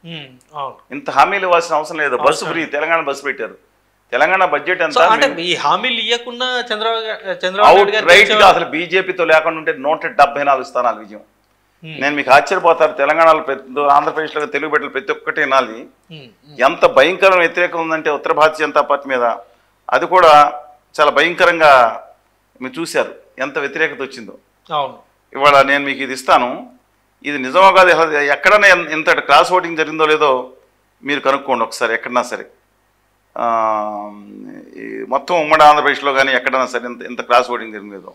ఉమ్, అవును ఇంత హామీలు ఇవ్వాల్సిన అవసరం లేదు బస్సు ఫ్రీ తెలంగాణ బస్సు పెట్టారు తెలంగాణ బడ్జెట్ సో ఎంత అంటే ఈ హామీలు ఇవ్వకుండా చంద్రబాబు గా- చంద్రబాబు అవుట్ నాయుడు గారు రైట్ గెలిచేవారు. గా అసలు బీజేపీతో లేకుండా ఉంటే నూట డెబ్బై నాలుగు స్థానాలు విజయం ఉమ్, నేను మీకు ఆశ్చర్యపోతారు తెలంగాణలో ప్రతి ఆంధ్రప్రదేశ్లో తెలుగు బిడ్డలు ప్రతి ఒక్కటి వినాలి ఉమ్, ఉమ్, ఎంత భయంకరమైన వ్యతిరేకం ఉందంటే ఉత్తర భారతీయ జనతా పార్టీ మీద అది కూడా చాలా భయంకరంగా మీరు చూశారు ఎంత వ్యతిరేకత వచ్చిందో అవును ఇవాళ నేను మీకు ఇది ఇస్తాను ఇది నిజమో కాదు అసలు ఎక్కడైనా ఎన్- ఇంతటి క్రాస్ ఓటింగ్ జరిగిందో లేదో మీరు కనుక్కోండి ఒకసారి ఎక్కడన్నా సరే ఆ, ఈ మొత్తం ఉమ్మడి ఆంధ్రప్రదేశ్లో కానీ ఎక్కడైనా సరే ఇంత ఇంత క్రాస్ ఓటింగ్ జరిగిందో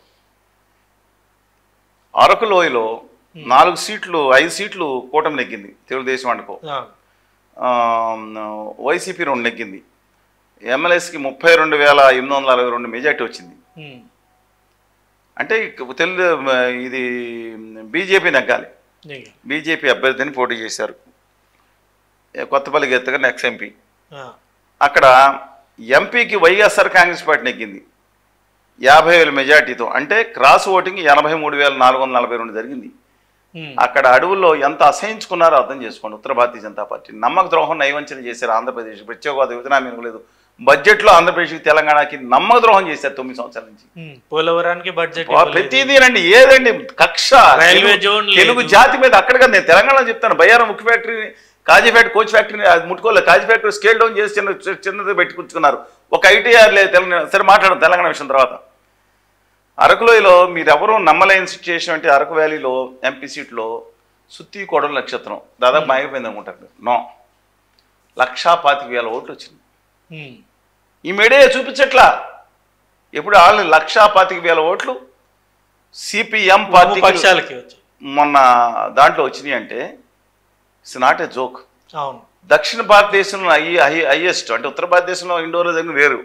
అరకు లోయలో నాలుగు సీట్లు ఐదు సీట్లు కూటమి నెగ్గింది తెలుగుదేశం అనుకో అవును వైసీపీ రెండు నెగ్గింది ఎమ్మెల్యేస్కి ముప్పై రెండు వేల ఎనిమిది వందల అరవై రెండు మెజార్టీ వచ్చింది ఉమ్, అంటే ఇక తెలుగు ఇది బీజేపీ నెగ్గాలి నీకు. బీజేపీ అభ్యర్థిని పోటీ చేశారు ఏ కొత్తపల్లి గెత్తగా నెక్స్ట్ ఎంపీ ఆ, అక్కడ ఎంపీకి వైఎస్ఆర్ కాంగ్రెస్ పార్టీ నెగ్గింది యాభై వేల మెజార్టీతో అంటే క్రాస్ ఓటింగ్ ఎనభై మూడు వేల నాలుగు వందల నలభై రెండు జరిగింది ఉమ్, అక్కడ అడవుల్లో ఎంత అసహించుకున్నారో అర్థం చేసుకోండి ఉత్తర భారతీయ జనతా పార్టీ నమ్మక ద్రోహం నైవంచన చేశారు ఆంధ్రప్రదేశ్ ప్రత్యేక హోదా విభజన హామీ లేదు బడ్జెట్లో ఆంధ్రప్రదేశ్కి తెలంగాణకి నమ్మక ద్రోహం చేశారు తొమ్మిది సంవత్సరాల నుంచి ఉమ్, పోలవరానికి బడ్జెట్ వా- ప్రతిదీనండి ఏదండి కక్ష రైల్వే తెలుగు- జోన్ లేదు. తెలుగు జాతి మీద అక్కడ కదా నేను తెలంగాణ చెప్తాను బయ్యారం ముఖ్య ఫ్యాక్టరీ కాజీ ఫ్యాక్టరీ కోచ్ ఫ్యాక్టరీని అది ముట్టుకోలేదు కాజీ ఫ్యాక్టరీ స్కేల్ డౌన్ చేసి చిన్న చి- చిన్నది పెట్టుకుంటున్నారు ఒక ఐటీఆర్ లేదు తెలంగాణ సరే మాట్లాడడం తెలంగాణ విషయం తర్వాత అరకులోయలో మీరు ఎవరు నమ్మలేని సిచ్యుయేషన్ అంటే అరకు వ్యాలీలో ఎంపీ సీట్లో సుత్తి కోడల నక్షత్రం దాదాపు మాయమైపోయింది అనుకుంటారు నో లక్షా పాతిక వేల ఓట్లు వచ్చింది ఉమ్, ఈ మీడియా చూపించట్లా ఎప్పుడు వాళ్ళు లక్షా పాతిక వేల ఓట్లు సిపిఎం మూడు పార్టీ పక్షాలకి వచ్చు మొన్న దాంట్లో వచ్చినాయి అంటే ఇట్స్ నాట్ ఏ జోక్ అవును దక్షిణ భారతదేశంలో హై హైయెస్ట్ అంటే ఉత్తర భారతదేశంలో ఇండోర్ దగ్గర వేరు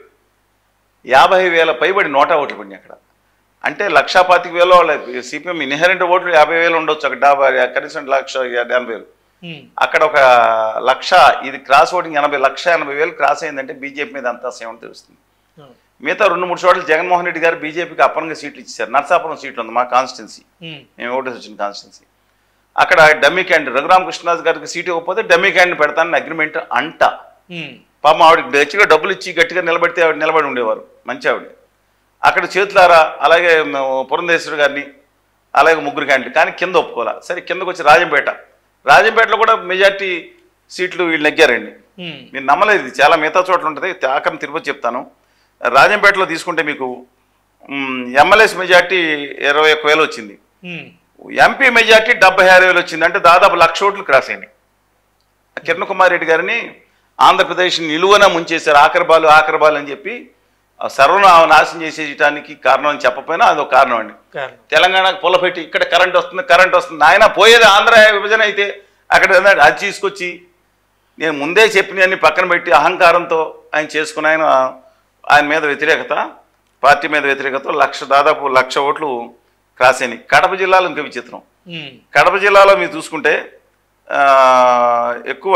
యాభై వేల పైబడి నోటా ఓట్లు పడినాయి అక్కడ అంటే లక్షా పాతిక వేల వాళ్ళ సిపిఎం ఇన్హెరెంట్ ఓట్లు యాభై వేలు ఉండొచ్చు అక్కడ డాబా కనీసం లక్ష ఎనభై వేలు ఉమ్, అక్కడ ఒక లక్ష ఇది క్రాస్ ఓటింగ్ ఎనభై లక్ష ఎనభై వేలు క్రాస్ అయిందంటే బీజేపీ మీద అంత సేవ తెలుస్తుంది అవును. మిగతా రెండు మూడు చోట్ల జగన్మోహన్ రెడ్డి గారు బీజేపీకి అప్పనంగా సీట్లు ఇచ్చారు నర్సాపురం సీట్లు ఉంది మా కాన్స్టిట్యున్సీ ఉమ్, మేము ఓటేసి వచ్చిన కాన్స్టిట్యున్సీ అక్కడ డమ్మీ క్యాండిడేట్ రఘురామకృష్ణరాజు గారికి సీట్ ఇవ్వకపోతే డమ్మీ క్యాండిడేట్ పెడతానని అగ్రిమెంట్ అంట ఉమ్, పాపం ఆవిడ గట్టిగా డబ్బులు ఇచ్చి గట్టిగా నిలబడితే ఆవిడ నిలబడి ఉండేవారు మంచి ఆవిడ అక్కడ చేతులారా అలాగే మేము పురంధేశ్వరి గారిని అలాగే ముగ్గురు క్యాండిడేట్ కానీ కింద ఒప్పుకోలే సరే కిందకు వచ్చి రాజంపేట రాజంపేటలో కూడా మెజార్టీ సీట్లు వీళ్ళు నెగ్గారండి ఉమ్, మీరు నమ్మలేదు ఇది చాలా మిగతా చోట్ల ఉంటుంది ఆఖరి తిరుపతి చెప్తాను రాజంపేటలో తీసుకుంటే మీకు ఎమ్మెల్యేస్ మెజార్టీ ఇరవై ఒక్క వేలు వచ్చింది ఉమ్, ఎంపీ మెజార్టీ డెబ్బై ఆరు వేలు వచ్చింది అంటే దాదాపు లక్ష ఓట్లు క్రాస్ అయినాయి కిరణ్ కుమార్ రెడ్డి గారిని ఆంధ్రప్రదేశ్ నిలువన ముంచేశారు ఆఖరిబాలు ఆఖరిబాలు అని చెప్పి ఆ సర్వనా నాశనం చేసేయటానికి కారణం అని చెప్పకపోయినా అదొక కారణం అండి కారణం తెలంగాణకు పుల్లపెట్టి ఇక్కడ కరెంట్ వస్తుంది కరెంట్ వస్తుంది ఆయన పోయేది ఆంధ్ర విభజన అయితే అక్కడ ఏదైనా అది తీసుకొచ్చి నేను ముందే చెప్పినవన్నీ పక్కన పెట్టి అహంకారంతో ఆయన చేసుకుని ఆయన ఆయన మీద వ్యతిరేకత పార్టీ మీద వ్యతిరేకత లక్ష దాదాపు లక్ష ఓట్లు క్రాస్ అయినాయి కడప జిల్లాలో ఇంకా విచిత్రం ఉమ్, కడప జిల్లాలో మీరు చూసుకుంటే ఆ, ఎక్కువ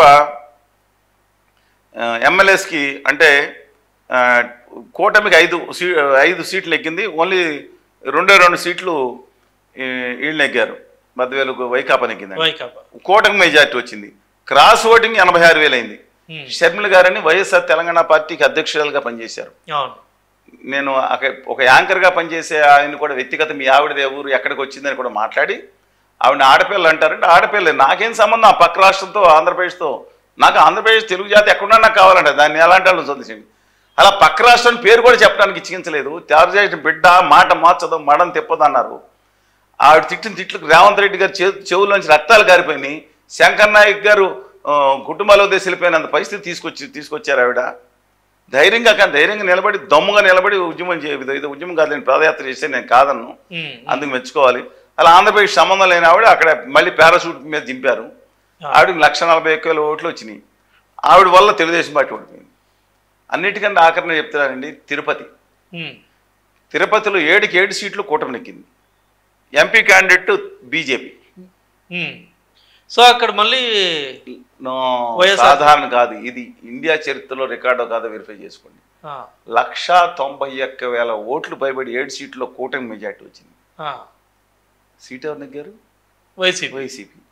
ఎమ్మెల్యేస్కి అంటే ఆ, కూటమికి ఐదు సీ ఐదు సీట్లు ఎక్కింది ఓన్లీ రెండే రెండు సీట్లు ఈ, వీళ్ళు నెగ్గారు బద్వేలు వైకాపా నెగ్గింది వైకాపా కూటమి మెజార్టీ వచ్చింది క్రాస్ ఓటింగ్ ఎనభై ఆరు వేలు అయింది ఉమ్, షర్మిల గారని వైఎస్ఆర్ తెలంగాణ పార్టీకి అధ్యక్షురాలుగా పనిచేశారు అవును నేను అక- ఒక యాంకర్గా పనిచేసే ఆయన కూడా వ్యక్తిగత మీ ఆవిడదే ఊరు ఎక్కడికి వచ్చిందని కూడా మాట్లాడి ఆవిడ ఆడపిల్లలు అంటారంటే ఆడపిల్ల నాకేం సంబంధం ఆ పక్క రాష్ట్రంతో ఆంధ్రప్రదేశ్తో నాకు ఆంధ్రప్రదేశ్ తెలుగు జాతి ఎక్కడున్నా నాకు కావాలంటే దాన్ని ఎలాంటి వాళ్ళు సందేశండి అలా పక్క రాష్ట్రం పేరు కూడా చెప్పడానికి ఇచ్చించలేదు తయారు చేసిన బిడ్డ మాట మార్చదు మడం తిప్పదు అన్నారు ఆవిడ తిట్టిన తిట్లకు రేవంత్ రెడ్డి గారు చెవు చెవుల్లోంచి రక్తాలు గారిపోయినాయి శంకర్ నాయక్ గారు ఆ, కుటుంబాల ఉద్దేశం వెళ్ళిపోయినంత పరిస్థితి తీసుకొచ్చి తీసుకొచ్చారు ఆవిడ ధైర్యంగా కానీ ధైర్యంగా నిలబడి దమ్ముగా నిలబడి ఉద్యమం చే ఇది ఇది ఉద్యమం కాదు నేను పాదయాత్ర చేస్తే నేను కాదన్ను ఉమ్, అందుకు మెచ్చుకోవాలి అలా ఆంధ్రప్రదేశ్ సంబంధం లేని ఆవిడ అక్కడ మళ్ళీ పారాషూట్ మీద దింపారు ఆవిడకి లక్ష నలభై ఒక్క వేల ఓట్లు వచ్చినాయి ఆవిడ వల్ల తెలుగుదేశం పార్టీ ఓడిపోయింది అన్నిటికన్నా ఆఖరణ చెప్తున్నానండి తిరుపతి ఉమ్, తిరుపతిలో ఏడుకి ఏడు సీట్లు కూటమి నెక్కింది MP candidate BJP um. So అక్కడ మళ్ళీ నో, వైఎస్ఆర్ సాధారణ కాదు ఇది ఇండియా చరిత్రలో రికార్డో కాదో వెరిఫై చేసుకోండి ఆ, లక్ష తొంభై ఒక్క వేల ఓట్లు పైబడి ఏడు సీట్లో కూటమి మెజార్టీ వచ్చింది ఆ, సీట్ ఎవరు నెగ్గారు వైసీపీ వైసీపీ